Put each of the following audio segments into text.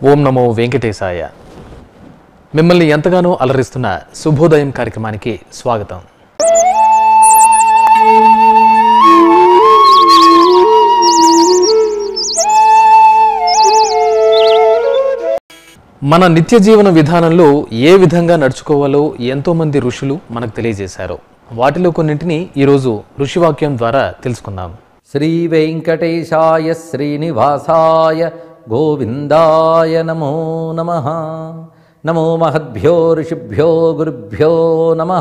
ఓం నమో వెంకటేశాయ మిమ్మల్ని ఎంతగానో అలరిస్తున్న శుభోదయం కార్యక్రమానికి స్వాగతం మన నిత్య జీవన విధానంలో ఏ విధంగా నడుచుకోవాలో ఎంతోమంది ఋషులు మనకు తెలియజేశారు వాటిలో కొన్నింటిని ఈరోజు ఋషివాక్యం ద్వారా తెలుసుకుందాం శ్రీ వెంకటేశాయ శ్రీనివాసాయ గోవిందాయ నమో నమ నమో మహద్భ్యో ఋషిభ్యో గురుభ్యో నమ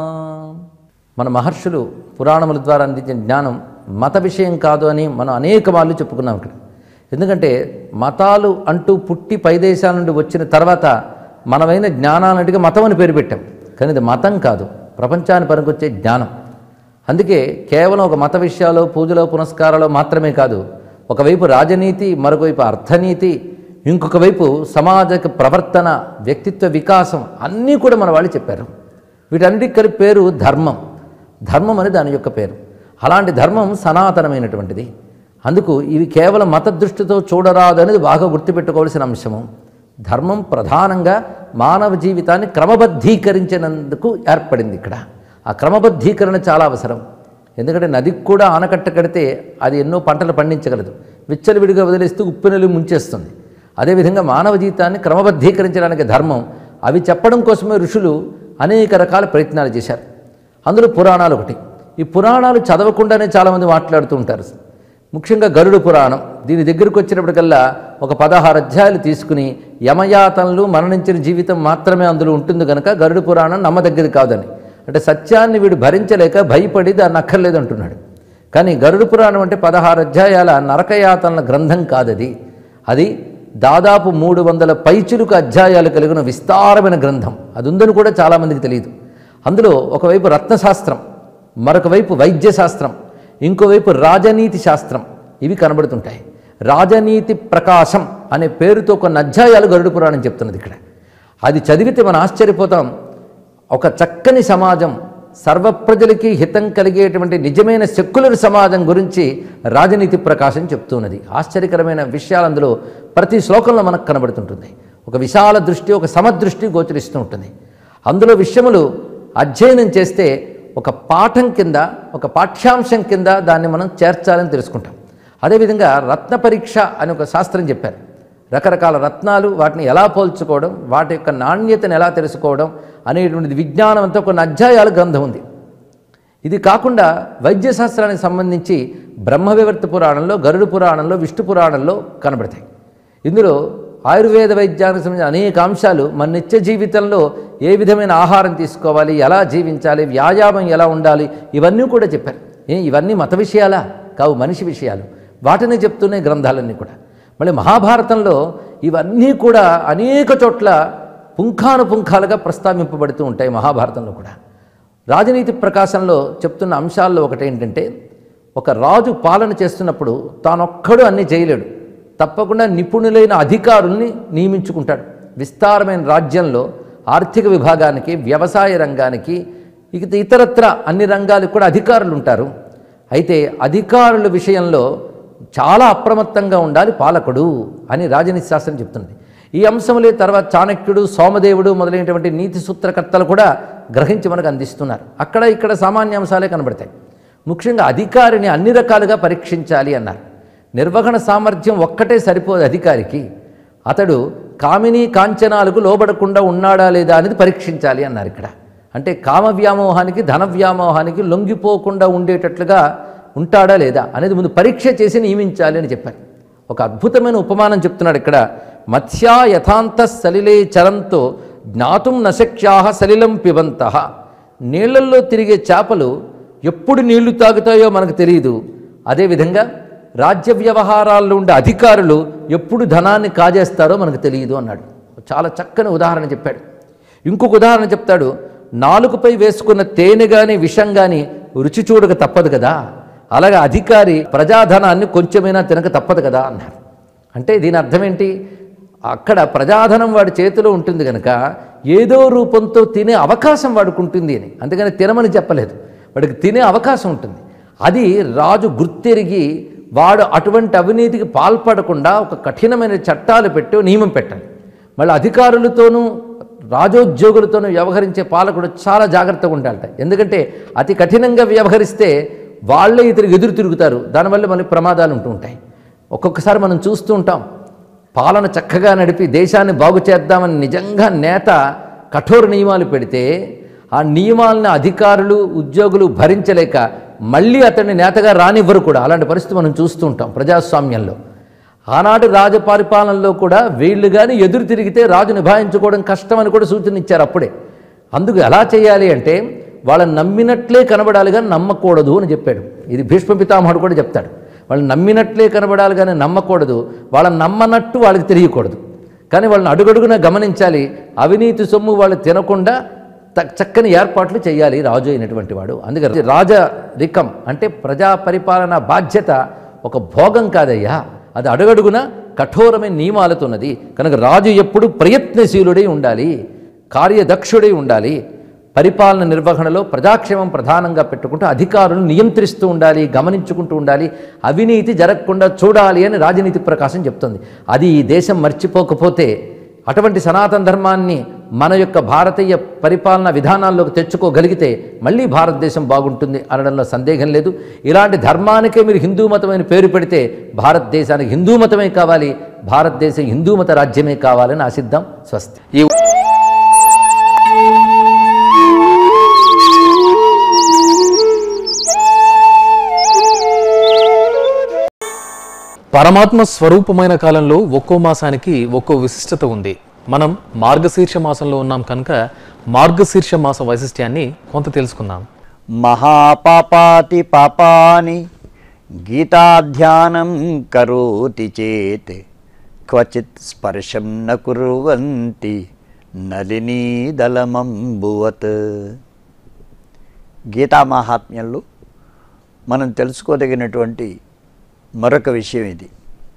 మన మహర్షులు పురాణముల ద్వారా అందించిన జ్ఞానం మత విషయం కాదు అని మనం అనేక మార్లు చెప్పుకున్నాం ఇక్కడ ఎందుకంటే మతాలు అంటూ పుట్టి పై దేశాల నుండి వచ్చిన తర్వాత మనమైన జ్ఞానాలన్నిటికీ మతం అని పేరు పెట్టాం కానీ ఇది మతం కాదు ప్రపంచాన్ని పనికొచ్చే జ్ఞానం అందుకే కేవలం ఒక మత విషయాలు పూజలో పునస్కారాలు మాత్రమే కాదు ఒకవైపు రాజనీతి మరొకవైపు అర్థనీతి ఇంకొక వైపు సమాజక ప్రవర్తన వ్యక్తిత్వ వికాసం అన్నీ కూడా మన వాళ్ళు చెప్పారు వీటన్నిటికి కలిపి పేరు ధర్మం ధర్మం అని దాని యొక్క పేరు అలాంటి ధర్మం సనాతనమైనటువంటిది అందుకు ఇవి కేవలం మత దృష్టితో చూడరాదు అనేది బాగా గుర్తుపెట్టుకోవాల్సిన అంశము ధర్మం ప్రధానంగా మానవ జీవితాన్ని క్రమబద్ధీకరించినందుకు ఏర్పడింది ఇక్కడ ఆ క్రమబద్ధీకరణ చాలా అవసరం ఎందుకంటే నదికి కూడా ఆనకట్ట కడితే అది ఎన్నో పంటలు పండించగలదు విచ్చలవిడిగా వదిలేస్తూ ఉప్పెనలు ముంచేస్తుంది అదేవిధంగా మానవ జీవితాన్ని క్రమబద్ధీకరించడానికి ధర్మం అవి చెప్పడం కోసమే ఋషులు అనేక రకాల ప్రయత్నాలు చేశారు అందులో పురాణాలు ఒకటి ఈ పురాణాలు చదవకుండానే చాలామంది మాట్లాడుతూ ఉంటారు ముఖ్యంగా గరుడు పురాణం దీని దగ్గరికి వచ్చినప్పటికల్లా ఒక పదహారు అధ్యాయాలు తీసుకుని యమయాతనలు మరణించిన జీవితం మాత్రమే అందులో ఉంటుంది కనుక గరుడు పురాణం నమ్మదగ్గది కాదని అంటే సత్యాన్ని వీడు భరించలేక భయపడి దాన్ని అక్కర్లేదు అంటున్నాడు కానీ గరుడు పురాణం అంటే పదహారు అధ్యాయాల నరకయాతనల గ్రంథం కాదది అది దాదాపు మూడు వందల పైచులుకు అధ్యాయాలు కలిగిన విస్తారమైన గ్రంథం అది ఉందని కూడా చాలామందికి తెలియదు అందులో ఒకవైపు రత్నశాస్త్రం మరొక వైపు వైద్య శాస్త్రం ఇంకోవైపు రాజనీతి శాస్త్రం ఇవి కనబడుతుంటాయి రాజనీతి ప్రకాశం అనే పేరుతో కొన్ని అధ్యాయాలు గరుడు పురాణం చెప్తున్నది ఇక్కడ అది చదివితే మనం ఆశ్చర్యపోతాం ఒక చక్కని సమాజం సర్వ ప్రజలకి హితం కలిగేటువంటి నిజమైన సెక్యులర్ సమాజం గురించి రాజనీతి ప్రకాశం చెప్తున్నది ఆశ్చర్యకరమైన విషయాలు అందులో ప్రతి శ్లోకంలో మనకు కనబడుతుంటుంది ఒక విశాల దృష్టి ఒక సమదృష్టి గోచరిస్తూ ఉంటుంది అందులో విషయములు అధ్యయనం చేస్తే ఒక పాఠం కింద ఒక పాఠ్యాంశం కింద దాన్ని మనం చేర్చాలని తెలుసుకుంటాం అదేవిధంగా రత్న పరీక్ష అని ఒక శాస్త్రం చెప్పారు రకరకాల రత్నాలు వాటిని ఎలా పోల్చుకోవడం వాటి యొక్క నాణ్యతను ఎలా తెలుసుకోవడం అనేటువంటిది విజ్ఞానం అంతా కొన్ని అధ్యాయాల గ్రంథం ఉంది ఇది కాకుండా వైద్యశాస్త్రానికి సంబంధించి బ్రహ్మవివర్త పురాణంలో గరుడు పురాణంలో విష్ణు పురాణంలో కనబడతాయి ఇందులో ఆయుర్వేద వైద్యానికి సంబంధించిన అనేక అంశాలు మన నిత్య జీవితంలో ఏ విధమైన ఆహారం తీసుకోవాలి ఎలా జీవించాలి వ్యాయామం ఎలా ఉండాలి ఇవన్నీ కూడా చెప్పారు ఏ ఇవన్నీ మత విషయాలా కావు మనిషి విషయాలు వాటిని చెప్తున్నాయి గ్రంథాలన్నీ కూడా మళ్ళీ మహాభారతంలో ఇవన్నీ కూడా అనేక చోట్ల పుంఖానుపుంఖాలుగా ప్రస్తావింపబడుతూ ఉంటాయి మహాభారతంలో కూడా రాజనీతి ప్రకాశంలో చెప్తున్న అంశాల్లో ఒకటి ఏంటంటే ఒక రాజు పాలన చేస్తున్నప్పుడు తానొక్కడు అన్ని చేయలేడు తప్పకుండా నిపుణులైన అధికారుల్ని నియమించుకుంటాడు విస్తారమైన రాజ్యంలో ఆర్థిక విభాగానికి వ్యవసాయ రంగానికి ఇక ఇతరత్ర అన్ని రంగాలకు కూడా అధికారులు ఉంటారు అయితే అధికారుల విషయంలో చాలా అప్రమత్తంగా ఉండాలి పాలకుడు అని రాజనీతి శాస్త్రం చెప్తుంది ఈ అంశములే తర్వాత చాణక్యుడు సోమదేవుడు మొదలైనటువంటి నీతి సూత్రకర్తలు కూడా గ్రహించి మనకు అందిస్తున్నారు అక్కడ ఇక్కడ సామాన్య అంశాలే కనబడతాయి ముఖ్యంగా అధికారిని అన్ని రకాలుగా పరీక్షించాలి అన్నారు నిర్వహణ సామర్థ్యం ఒక్కటే సరిపోదు అధికారికి అతడు కామిని కాంచనాలకు లోబడకుండా ఉన్నాడా లేదా అనేది పరీక్షించాలి అన్నారు ఇక్కడ అంటే కామ వ్యామోహానికి ధన వ్యామోహానికి లొంగిపోకుండా ఉండేటట్లుగా ఉంటాడా లేదా అనేది ముందు పరీక్ష చేసి నియమించాలి అని చెప్పారు ఒక అద్భుతమైన ఉపమానం చెప్తున్నాడు ఇక్కడ మత్స్యా యథాంత సలిలే చరంతో జ్ఞాతుం నశక్ష్యాహ సలిలం పిబంత నీళ్లల్లో తిరిగే చేపలు ఎప్పుడు నీళ్లు తాగుతాయో మనకు తెలియదు అదేవిధంగా రాజ్య వ్యవహారాల్లో ఉండే అధికారులు ఎప్పుడు ధనాన్ని కాజేస్తారో మనకు తెలియదు అన్నాడు చాలా చక్కని ఉదాహరణ చెప్పాడు ఇంకొక ఉదాహరణ చెప్తాడు నాలుగుపై వేసుకున్న తేనె కానీ విషం కానీ రుచి చూడక తప్పదు కదా అలాగే అధికారి ప్రజాధనాన్ని కొంచెమైనా తినక తప్పదు కదా అన్నారు అంటే దీని అర్థం ఏంటి అక్కడ ప్రజాధనం వాడి చేతిలో ఉంటుంది కనుక ఏదో రూపంతో తినే అవకాశం వాడికి ఉంటుంది అని అందుకని తినమని చెప్పలేదు వాడికి తినే అవకాశం ఉంటుంది అది రాజు గుర్తెరిగి వాడు అటువంటి అవినీతికి పాల్పడకుండా ఒక కఠినమైన చట్టాలు పెట్టి నియమం పెట్టాలి మళ్ళీ అధికారులతోనూ రాజోద్యోగులతోనూ వ్యవహరించే పాలకుడు చాలా జాగ్రత్తగా ఉండాలట ఎందుకంటే అతి కఠినంగా వ్యవహరిస్తే వాళ్ళే ఇతరికి ఎదురు తిరుగుతారు దానివల్ల మనకి ప్రమాదాలు ఉంటూ ఉంటాయి ఒక్కొక్కసారి మనం చూస్తూ ఉంటాం పాలన చక్కగా నడిపి దేశాన్ని బాగు చేద్దామని నిజంగా నేత కఠోర నియమాలు పెడితే ఆ నియమాలను అధికారులు ఉద్యోగులు భరించలేక మళ్ళీ అతన్ని నేతగా రానివ్వరు కూడా అలాంటి పరిస్థితి మనం చూస్తూ ఉంటాం ప్రజాస్వామ్యంలో ఆనాటి రాజపరిపాలనలో కూడా వీళ్ళు కానీ ఎదురు తిరిగితే రాజు నిభాయించుకోవడం కష్టమని కూడా సూచన ఇచ్చారు అప్పుడే అందుకు ఎలా చేయాలి అంటే వాళ్ళని నమ్మినట్లే కనబడాలి కానీ నమ్మకూడదు అని చెప్పాడు ఇది భీష్మ పితామహుడు కూడా చెప్తాడు వాళ్ళని నమ్మినట్లే కనబడాలి కానీ నమ్మకూడదు వాళ్ళని నమ్మనట్టు వాళ్ళకి తెలియకూడదు కానీ వాళ్ళని అడుగడుగున గమనించాలి అవినీతి సొమ్ము వాళ్ళు తినకుండా త- చక్కని ఏర్పాట్లు చేయాలి రాజు అయినటువంటి వాడు అందుకే రాజ రికం అంటే ప్రజా పరిపాలన బాధ్యత ఒక భోగం కాదయ్యా అది అడుగడుగున కఠోరమైన నియమాలతో ఉన్నది కనుక రాజు ఎప్పుడు ప్రయత్నశీలుడై ఉండాలి కార్యదక్షుడై ఉండాలి పరిపాలన నిర్వహణలో ప్రజాక్షేమం ప్రధానంగా పెట్టుకుంటూ అధికారులను నియంత్రిస్తూ ఉండాలి గమనించుకుంటూ ఉండాలి అవినీతి జరగకుండా చూడాలి అని రాజనీతి ప్రకాశం చెప్తుంది అది ఈ దేశం మర్చిపోకపోతే అటువంటి సనాతన ధర్మాన్ని మన యొక్క భారతీయ పరిపాలన విధానాల్లోకి తెచ్చుకోగలిగితే మళ్ళీ భారతదేశం బాగుంటుంది అనడంలో సందేహం లేదు ఇలాంటి ధర్మానికే మీరు హిందూ మతమైన పేరు పెడితే భారతదేశానికి హిందూ మతమే కావాలి భారతదేశం హిందూ మత రాజ్యమే కావాలని ఆశిద్దాం స్వస్తి ఈ పరమాత్మ స్వరూపమైన కాలంలో ఒక్కో మాసానికి ఒక్కో విశిష్టత ఉంది మనం మార్గశీర్ష మాసంలో ఉన్నాం కనుక మార్గశీర్ష మాస వైశిష్ట్యాన్ని కొంత తెలుసుకుందాం మహాపాపాతి పాపాని గీతాధ్యానం కరోతి చేత్ క్వచిత్ స్పర్శం న కుర్వంతి నలినీదళమంబువత్ గీతా మహాత్మ్యంలో మనం తెలుసుకోదగినటువంటి మరొక విషయం ఇది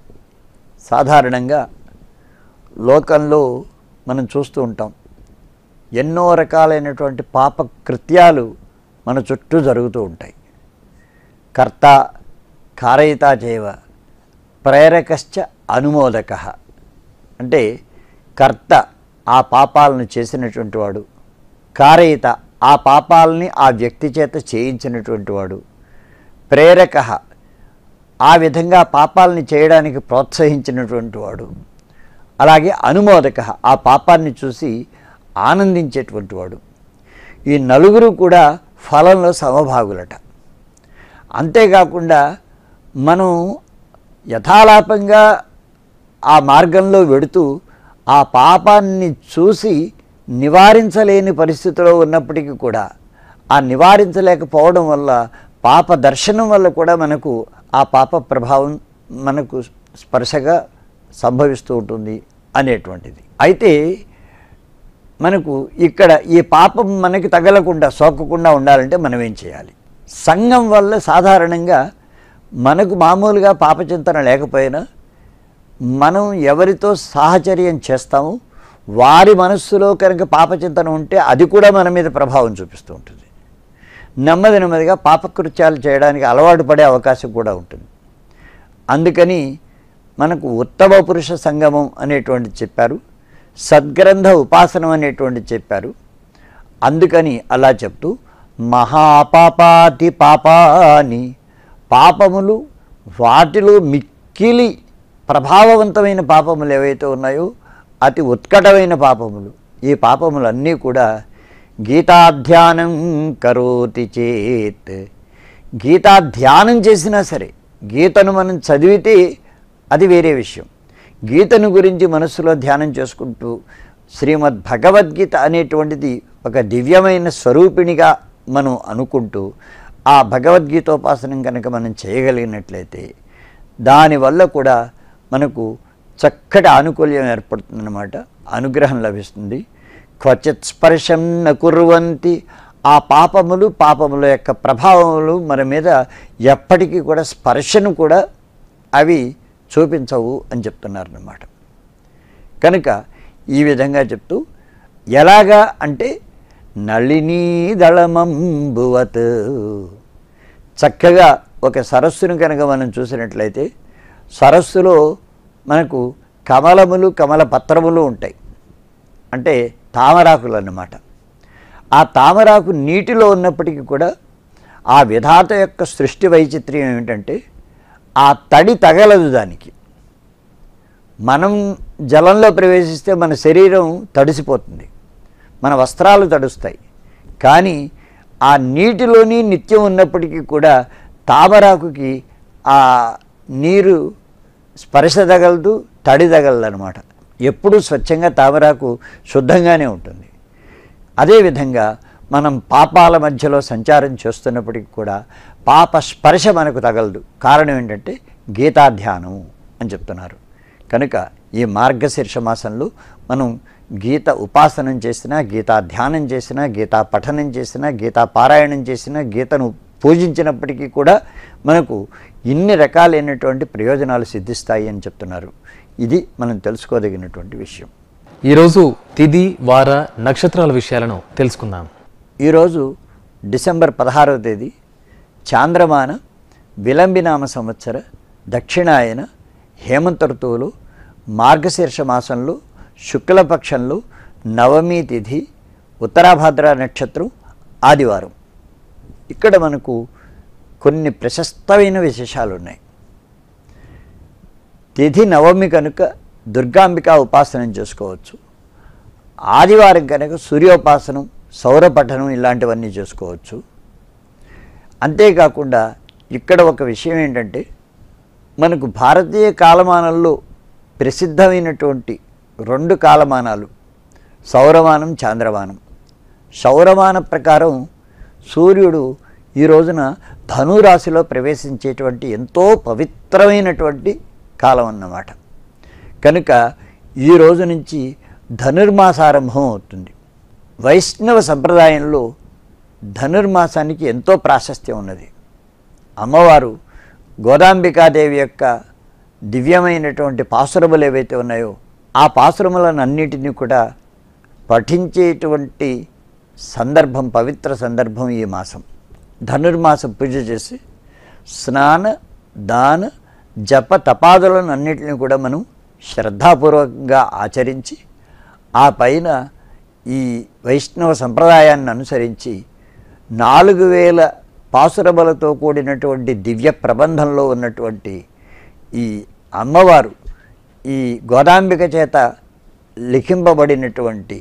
సాధారణంగా లోకంలో మనం చూస్తూ ఉంటాం ఎన్నో రకాలైనటువంటి పాప కృత్యాలు మన చుట్టూ జరుగుతూ ఉంటాయి కర్త కారయిత చేవ ప్రేరకశ్చ అనుమోదక అంటే కర్త ఆ పాపాలను చేసినటువంటి వాడు కారయిత ఆ పాపాలని ఆ వ్యక్తి చేత చేయించినటువంటి వాడు ప్రేరక ఆ విధంగా పాపాలని చేయడానికి ప్రోత్సహించినటువంటి వాడు అలాగే అనుమోదక ఆ పాపాన్ని చూసి ఆనందించేటువంటి వాడు ఈ నలుగురు కూడా ఫలంలో సమభాగులట అంతేకాకుండా మనం యథాలాపంగా ఆ మార్గంలో వెడుతూ ఆ పాపాన్ని చూసి నివారించలేని పరిస్థితిలో ఉన్నప్పటికీ కూడా ఆ నివారించలేకపోవడం వల్ల పాప దర్శనం వల్ల కూడా మనకు ఆ పాప ప్రభావం మనకు స్పర్శగా సంభవిస్తూ ఉంటుంది అనేటువంటిది అయితే మనకు ఇక్కడ ఈ పాపం మనకి తగలకుండా సోకకుండా ఉండాలంటే మనం ఏం చేయాలి సంఘం వల్ల సాధారణంగా మనకు మామూలుగా పాపచింతన లేకపోయినా మనం ఎవరితో సాహచర్యం చేస్తామో వారి మనస్సులో కనుక పాపచింతన ఉంటే అది కూడా మన మీద ప్రభావం చూపిస్తూ ఉంటుంది నెమ్మది నెమ్మదిగా పాపకృత్యాలు చేయడానికి అలవాటు పడే అవకాశం కూడా ఉంటుంది అందుకని మనకు ఉత్తమ పురుష సంగమం అనేటువంటిది చెప్పారు సద్గ్రంథ ఉపాసనం అనేటువంటిది చెప్పారు అందుకని అలా చెప్తూ మహాపాపాతి పాపాని పాపములు వాటిలో మిక్కిలి ప్రభావవంతమైన పాపములు ఏవైతే ఉన్నాయో అతి ఉత్కటమైన పాపములు ఈ పాపములన్నీ కూడా గీతాధ్యానం కరోతి చేత్ గీతా ధ్యానం చేసినా సరే గీతను మనం చదివితే అది వేరే విషయం గీతను గురించి మనస్సులో ధ్యానం చేసుకుంటూ శ్రీమద్ భగవద్గీత అనేటువంటిది ఒక దివ్యమైన స్వరూపిణిగా మనం అనుకుంటూ ఆ భగవద్గీతోపాసనం కనుక మనం చేయగలిగినట్లయితే దానివల్ల కూడా మనకు చక్కటి ఆనుకూల్యం ఏర్పడుతుందన్నమాట అనుగ్రహం లభిస్తుంది క్వచిత్ స్పర్శం న కుర్వంతి ఆ పాపములు పాపముల యొక్క ప్రభావములు మన మీద ఎప్పటికీ కూడా స్పర్శను కూడా అవి చూపించవు అని చెప్తున్నారన్నమాట కనుక ఈ విధంగా చెప్తూ ఎలాగా అంటే నళినీ దళమంబువత్ చక్కగా ఒక సరస్సును కనుక మనం చూసినట్లయితే సరస్సులో మనకు కమలములు కమల పత్రములు ఉంటాయి అంటే తామరాకులు అన్నమాట ఆ తామరాకు నీటిలో ఉన్నప్పటికీ కూడా ఆ విధాత యొక్క సృష్టి వైచిత్ర్యం ఏమిటంటే ఆ తడి తగలదు దానికి మనం జలంలో ప్రవేశిస్తే మన శరీరం తడిసిపోతుంది మన వస్త్రాలు తడుస్తాయి కానీ ఆ నీటిలోని నిత్యం ఉన్నప్పటికీ కూడా తామరాకుకి ఆ నీరు స్పర్శ తగలదు తడి తగలదు అనమాట ఎప్పుడూ స్వచ్ఛంగా తామరాకు శుద్ధంగానే ఉంటుంది అదేవిధంగా మనం పాపాల మధ్యలో సంచారం చేస్తున్నప్పటికీ కూడా పాప స్పర్శ మనకు తగలదు కారణం ఏంటంటే గీతాధ్యానం అని చెప్తున్నారు కనుక ఈ మార్గశీర్ష మాసంలో మనం గీత ఉపాసనం చేసినా గీతా ధ్యానం చేసినా గీతా పఠనం చేసినా గీతా పారాయణం చేసినా గీతను పూజించినప్పటికీ కూడా మనకు ఇన్ని రకాలైనటువంటి ప్రయోజనాలు సిద్ధిస్తాయి అని చెప్తున్నారు ఇది మనం తెలుసుకోదగినటువంటి విషయం ఈరోజు తిది వార నక్షత్రాల విషయాలను తెలుసుకుందాం ఈరోజు డిసెంబర్ పదహారవ తేదీ చాంద్రమాన విలంబినామ సంవత్సర దక్షిణాయన హేమంత ఋతువులో మార్గశీర్ష మాసంలో శుక్లపక్షంలో నవమి తిథి ఉత్తరాభాద్ర నక్షత్రం ఆదివారం ఇక్కడ మనకు కొన్ని ప్రశస్తమైన విశేషాలు ఉన్నాయి తిథి నవమి కనుక దుర్గాంబిక ఉపాసనం చేసుకోవచ్చు ఆదివారం కనుక సూర్యోపాసనం సౌరపఠనం ఇలాంటివన్నీ చేసుకోవచ్చు అంతేకాకుండా ఇక్కడ ఒక విషయం ఏంటంటే మనకు భారతీయ కాలమానంలో ప్రసిద్ధమైనటువంటి రెండు కాలమానాలు సౌరమానం చాంద్రమానం సౌరమాన ప్రకారం సూర్యుడు ఈ రోజున ధనురాశిలో ప్రవేశించేటువంటి ఎంతో పవిత్రమైనటువంటి కాలం అన్నమాట కనుక ఈ రోజు నుంచి ధనుర్మాసారంభం అవుతుంది వైష్ణవ సంప్రదాయంలో ధనుర్మాసానికి ఎంతో ప్రాశస్త్యం ఉన్నది అమ్మవారు గోదాంబికాదేవి యొక్క దివ్యమైనటువంటి పాసురములు ఏవైతే ఉన్నాయో ఆ పాసురములను అన్నిటినీ కూడా పఠించేటువంటి సందర్భం పవిత్ర సందర్భం ఈ మాసం ధనుర్మాస పూజ చేసి స్నాన దాన జప తపాదులను అన్నిటిని కూడా మనం శ్రద్ధాపూర్వకంగా ఆచరించి ఆ పైన ఈ వైష్ణవ సంప్రదాయాన్ని అనుసరించి నాలుగు వేల పాసురములతో కూడినటువంటి దివ్య ప్రబంధంలో ఉన్నటువంటి ఈ అమ్మవారు ఈ గోదాంబిక చేత లిఖింపబడినటువంటి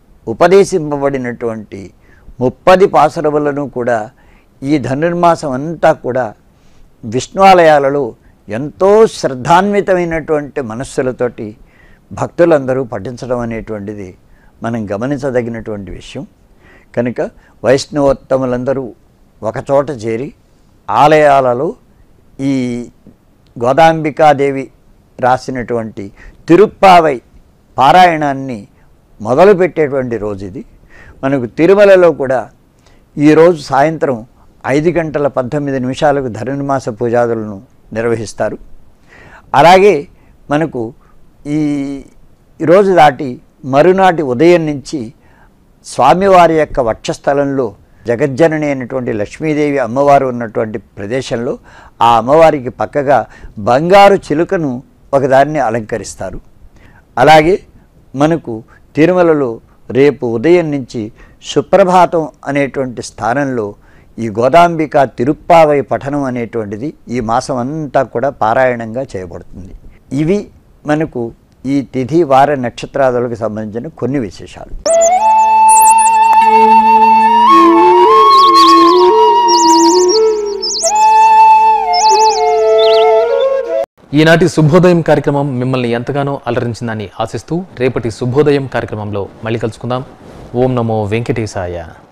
ఉపదేశింపబడినటువంటి ముప్పది పాసురములను కూడా ఈ ధనుర్మాసం అంతా కూడా విష్ణువాలయాలలో ఎంతో శ్రద్ధాన్వితమైనటువంటి మనస్సులతోటి భక్తులందరూ పఠించడం అనేటువంటిది మనం గమనించదగినటువంటి విషయం కనుక వైష్ణవోత్తములందరూ ఒకచోట చేరి ఆలయాలలో ఈ గోదాంబికాదేవి రాసినటువంటి తిరుప్పావై పారాయణాన్ని మొదలుపెట్టేటువంటి రోజు ఇది మనకు తిరుమలలో కూడా ఈరోజు సాయంత్రం ఐదు గంటల పద్దెనిమిది నిమిషాలకు ధనుర్మాస పూజాదులను నిర్వహిస్తారు అలాగే మనకు ఈ ఈరోజు దాటి మరునాటి ఉదయం నుంచి స్వామివారి యొక్క వక్షస్థలంలో జగజ్జనని అయినటువంటి లక్ష్మీదేవి అమ్మవారు ఉన్నటువంటి ప్రదేశంలో ఆ అమ్మవారికి పక్కగా బంగారు చిలుకను ఒకదాన్ని అలంకరిస్తారు అలాగే మనకు తిరుమలలో రేపు ఉదయం నుంచి సుప్రభాతం అనేటువంటి స్థానంలో ఈ గోదాంబిక తిరుప్పావై పఠనం అనేటువంటిది ఈ మాసం అంతా కూడా పారాయణంగా చేయబడుతుంది ఇవి మనకు ఈ తిథి వార నక్షత్రాదులకు సంబంధించిన కొన్ని విశేషాలు ఈనాటి శుభోదయం కార్యక్రమం మిమ్మల్ని ఎంతగానో అలరించిందని ఆశిస్తూ రేపటి శుభోదయం కార్యక్రమంలో మళ్ళీ కలుసుకుందాం ఓం నమో వెంకటేశాయ